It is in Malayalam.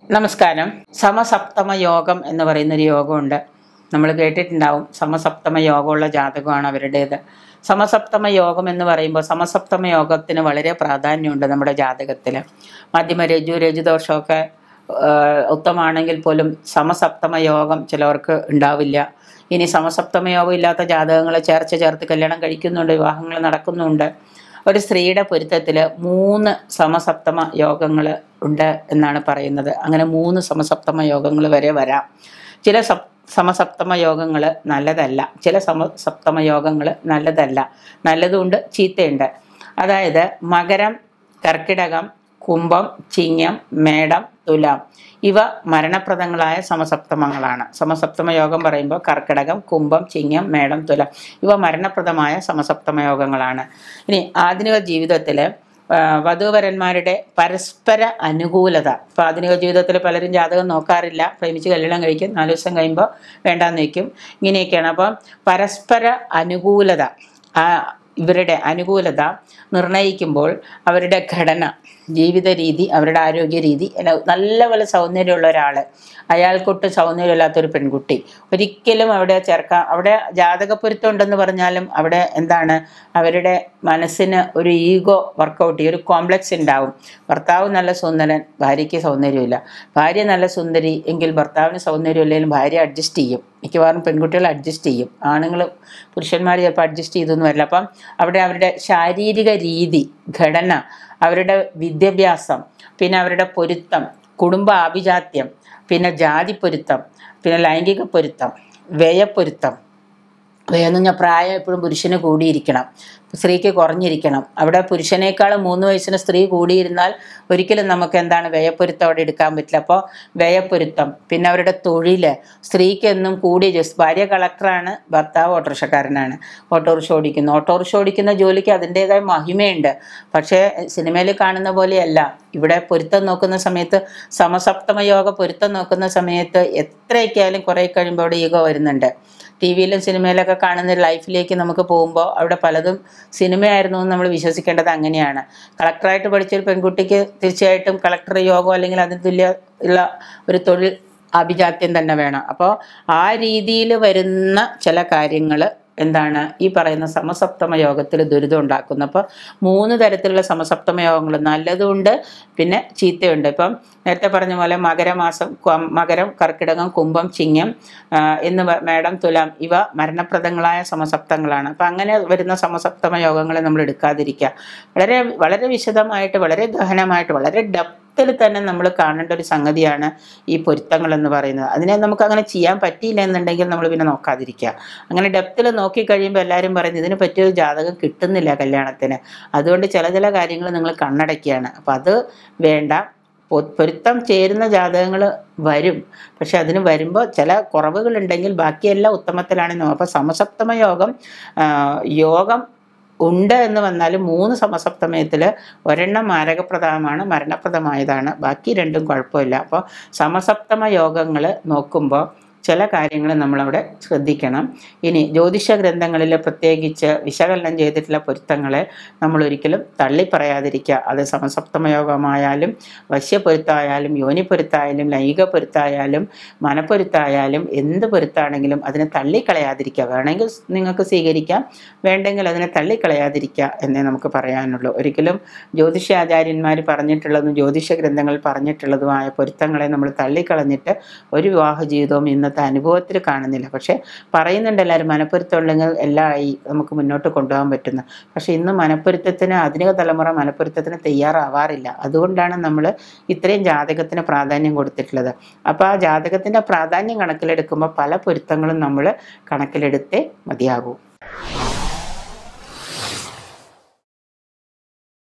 നമസ്കാരം സമസപ്തമ യോഗം എന്ന് പറയുന്നൊരു യോഗമുണ്ട് നമ്മൾ കേട്ടിട്ടുണ്ടാവും സമസപ്തമ യോഗമുള്ള ജാതകമാണ് അവരുടേത് സമസപ്തമ യോഗം എന്ന് പറയുമ്പോൾ സമസപ്തമ യോഗത്തിന് വളരെ പ്രാധാന്യമുണ്ട് നമ്മുടെ ജാതകത്തിൽ മധ്യമ രജു രജുദോഷമൊക്കെ ആഹ്, ഉത്തമാണെങ്കിൽ പോലും സമസപ്തമ യോഗം ചിലവർക്ക് ഉണ്ടാവില്ല ഇനി സമസപ്തമ യോഗം ഇല്ലാത്ത ജാതകങ്ങൾ ചേർച്ച ചേർത്ത് കല്യാണം കഴിക്കുന്നുണ്ട് വിവാഹങ്ങൾ നടക്കുന്നുണ്ട് ഒരു സ്ത്രീയുടെ പൊരുത്തത്തിൽ മൂന്ന് സമസപ്തമ യോഗങ്ങൾ ഉണ്ട് എന്നാണ് പറയുന്നത് അങ്ങനെ മൂന്ന് സമസപ്തമ യോഗങ്ങൾ വരെ വരാം ചില സപ് സമസപ്തമ യോഗങ്ങൾ നല്ലതല്ല ചില സമസപ്തമ യോഗങ്ങൾ നല്ലതല്ല നല്ലതുണ്ട് ചീത്തയുണ്ട് അതായത് മകരം കർക്കിടകം കുംഭം ചിങ്ങം മേടം തുലാം ഇവ മരണപ്രദങ്ങളായ സമസപ്തമങ്ങളാണ് സമസപ്തമ യോഗം പറയുമ്പോൾ കർക്കിടകം കുംഭം ചിങ്ങം മേടം തുലാം ഇവ മരണപ്രദമായ സമസപ്തമ യോഗങ്ങളാണ് ഇനി ആധുനിക ജീവിതത്തിൽ വധുവരന്മാരുടെ പരസ്പര അനുകൂലത ഇപ്പോൾ ആധുനിക ജീവിതത്തിൽ പലരും ജാതകം നോക്കാറില്ല പ്രേമിച്ച് കല്യാണം കഴിക്കും നാല് ദിവസം കഴിയുമ്പോൾ വേണ്ടാന്ന് വയ്ക്കും ഇങ്ങനെയൊക്കെയാണ് അപ്പം പരസ്പര അനുകൂലത ആ ഇവരുടെ അനുകൂലത നിർണയിക്കുമ്പോൾ അവരുടെ ഘടന ജീവിത രീതി അവരുടെ ആരോഗ്യ രീതി എല്ലാം നല്ല പോലെ സൗന്ദര്യമുള്ള ഒരാൾ അയാൾക്കൊട്ടും സൗന്ദര്യമില്ലാത്തൊരു പെൺകുട്ടി ഒരിക്കലും അവിടെ ചേർക്കാം അവിടെ ജാതകപ്പൊരുത്തം ഉണ്ടെന്ന് പറഞ്ഞാലും അവിടെ എന്താണ് അവരുടെ മനസ്സിന് ഒരു ഈഗോ വർക്കൗട്ട് ചെയ്യും ഒരു കോംപ്ലക്സ് ഉണ്ടാവും ഭർത്താവ് നല്ല സുന്ദരൻ ഭാര്യയ്ക്ക് സൗന്ദര്യമില്ല ഭാര്യ നല്ല സുന്ദരി എങ്കിൽ ഭർത്താവിന് സൗന്ദര്യമില്ലെങ്കിലും ഭാര്യ അഡ്ജസ്റ്റ് ചെയ്യും മിക്കവാറും പെൺകുട്ടികൾ അഡ്ജസ്റ്റ് ചെയ്യും ആണുങ്ങൾ പുരുഷന്മാർ ചിലപ്പോൾ അഡ്ജസ്റ്റ് ചെയ്തൊന്നും വരില്ല അപ്പം അവിടെ അവരുടെ ശാരീരിക രീതി ഘടന അവരുടെ വിദ്യാഭ്യാസം പിന്നെ അവരുടെ പൊരുത്തം കുടുംബ ആഭിജാത്യം പിന്നെ ജാതി പൊരുത്തം പിന്നെ ലൈംഗിക പൊരുത്തം വ്യയപ്പൊരുത്തം വ്യയെന്ന് പറഞ്ഞാൽ പ്രായം എപ്പോഴും പുരുഷന് കൂടിയിരിക്കണം സ്ത്രീക്ക് കുറഞ്ഞിരിക്കണം അവിടെ പുരുഷനേക്കാളും മൂന്ന് വയസ്സിന് സ്ത്രീ കൂടിയിരുന്നാൽ ഒരിക്കലും നമുക്ക് എന്താണ് വ്യയപ്പൊരുത്തം അവിടെ എടുക്കാൻ പറ്റില്ല അപ്പോൾ വ്യയപ്പൊരുത്തം പിന്നെ അവരുടെ തൊഴിൽ സ്ത്രീക്ക് എന്നും കൂടിയ ജോസ് ഭാര്യ കളക്ടറാണ് ഭർത്താവ് ഓട്ടോറിക്ഷക്കാരനാണ് ഓട്ടോറിക്ഷ ഓടിക്കുന്നു ഓട്ടോറിക്ഷ ഓടിക്കുന്ന ജോലിക്ക് അതിൻ്റെതായ മഹിമയുണ്ട് പക്ഷേ സിനിമയിൽ കാണുന്ന പോലെയല്ല ഇവിടെ പൊരുത്തം നോക്കുന്ന സമയത്ത് സമസപ്തമ യോഗ പൊരുത്തം നോക്കുന്ന സമയത്ത് എത്രയൊക്കെയായാലും കുറേ കഴിയുമ്പോൾ അവിടെ ഈഗോ വരുന്നുണ്ട് ടി വിയിലും സിനിമയിലൊക്കെ കാണുന്ന ലൈഫിലേക്ക് നമുക്ക് പോകുമ്പോൾ അവിടെ പലതും സിനിമയായിരുന്നു എന്ന് നമ്മൾ വിശ്വസിക്കേണ്ടത് അങ്ങനെയാണ് കളക്ടറായിട്ട് പഠിച്ച ഒരു പെൺകുട്ടിക്ക് തീർച്ചയായിട്ടും കളക്ടർ യോഗം അല്ലെങ്കിൽ അതിന് തുല്യ ഉള്ള ഒരു തൊഴിൽ അഭിജാത്യം തന്നെ വേണം അപ്പോൾ ആ രീതിയിൽ വരുന്ന ചില കാര്യങ്ങൾ എന്താണ് ഈ പറയുന്ന സമസപ്തമ യോഗത്തിൽ ദുരിതം ഉണ്ടാക്കുന്നു അപ്പോൾ മൂന്ന് തരത്തിലുള്ള സമസപ്തമ യോഗങ്ങൾ നല്ലതുണ്ട് പിന്നെ ചീത്തയുണ്ട് ഇപ്പം നേരത്തെ പറഞ്ഞ പോലെ മകരമാസം ക്വ- മകരം കർക്കിടകം കുംഭം ചിങ്ങം ആ, എന്ന് വ- മേടം തുലാം ഇവ മരണപ്രദങ്ങളായ സമസപ്തങ്ങളാണ് അപ്പം അങ്ങനെ വരുന്ന സമസപ്തമ യോഗങ്ങളെ നമ്മൾ എടുക്കാതിരിക്കുക വളരെ വളരെ വിശദമായിട്ട് വളരെ ഗഹനമായിട്ട് വളരെ ഡെപ്തിൽ തന്നെ നമ്മൾ കാണേണ്ട ഒരു സംഗതിയാണ് ഈ പൊരുത്തങ്ങൾ എന്ന് പറയുന്നത് അതിനെ നമുക്ക് അങ്ങനെ ചെയ്യാൻ പറ്റിയില്ല എന്നുണ്ടെങ്കിൽ നമ്മൾ പിന്നെ നോക്കാതിരിക്കുക അങ്ങനെ ഡെപ്തിൽ നോക്കിക്കഴിയുമ്പോൾ എല്ലാവരും പറയുന്നത് ഇതിന് പറ്റിയൊരു ജാതകം കിട്ടുന്നില്ല കല്യാണത്തിന് അതുകൊണ്ട് ചില ചില കാര്യങ്ങൾ നിങ്ങൾ കണ്ണടക്കുകയാണ് അപ്പം അത് വേണ്ട പൊ- പൊരുത്തം ചേരുന്ന ജാതകങ്ങൾ വരും പക്ഷെ അതിന് വരുമ്പോൾ ചില കുറവുകളുണ്ടെങ്കിൽ ബാക്കിയെല്ലാം ഉത്തമത്തിലാണ് അപ്പോൾ സമസപ്തമ യോഗം ആ, യോഗം ഉണ്ട് എന്ന് വന്നാൽ മൂന്ന് സമസപ്തമയത്തിൽ ഒരെണ്ണം മാരകപ്രദമാണ് മരണപ്രദമായതാണ് ബാക്കി രണ്ടും കുഴപ്പമില്ല അപ്പോൾ സമസപ്തമ യോഗങ്ങൾ നോക്കുമ്പോൾ ചില കാര്യങ്ങൾ നമ്മളവിടെ ശ്രദ്ധിക്കണം ഇനി ജ്യോതിഷ ഗ്രന്ഥങ്ങളിൽ പ്രത്യേകിച്ച് വിശകലനം ചെയ്തിട്ടുള്ള പൊരുത്തങ്ങളെ നമ്മൾ ഒരിക്കലും തള്ളിപ്പറയാതിരിക്കുക അത് സമസപ്തമ യോഗമായാലും വശ്യപ്പൊരുത്തായാലും യോനിപ്പൊരുത്തായാലും ലൈംഗിക പൊരുത്തായാലും മനപ്പൊരുത്തായാലും എന്ത് പൊരുത്താണെങ്കിലും അതിനെ തള്ളിക്കളയാതിരിക്കുക വേണമെങ്കിൽ നിങ്ങൾക്ക് സ്വീകരിക്കാം വേണ്ടെങ്കിൽ അതിനെ തള്ളിക്കളയാതിരിക്കുക എന്നേ നമുക്ക് പറയാനുള്ളൂ ഒരിക്കലും ജ്യോതിഷാചാര്യന്മാർ പറഞ്ഞിട്ടുള്ളതും ജ്യോതിഷ ഗ്രന്ഥങ്ങളിൽ പറഞ്ഞിട്ടുള്ളതുമായ പൊരുത്തങ്ങളെ നമ്മൾ തള്ളിക്കളഞ്ഞിട്ട് ഒരു വിവാഹ ജീവിതവും ഇന്നത്തെ അനുഭവത്തിൽ കാണുന്നില്ല പക്ഷേ പറയുന്നുണ്ട് എല്ലാവരും മനപ്പൊരുത്തം ഉണ്ടെങ്കിൽ എല്ലാം ആയി നമുക്ക് മുന്നോട്ട് കൊണ്ടുപോകാൻ പറ്റുന്നു പക്ഷേ ഇന്ന് മനപ്പൊരുത്തത്തിന് ആധുനിക തലമുറ മനപ്പൊരുത്തത്തിന് തയ്യാറാവാറില്ല അതുകൊണ്ടാണ് നമ്മൾ ഇത്രയും ജാതകത്തിന് പ്രാധാന്യം കൊടുത്തിട്ടുള്ളത് അപ്പോൾ ആ ജാതകത്തിൻ്റെ പ്രാധാന്യം കണക്കിലെടുക്കുമ്പോൾ പല പൊരുത്തങ്ങളും നമ്മൾ കണക്കിലെടുത്തേ മതിയാകൂ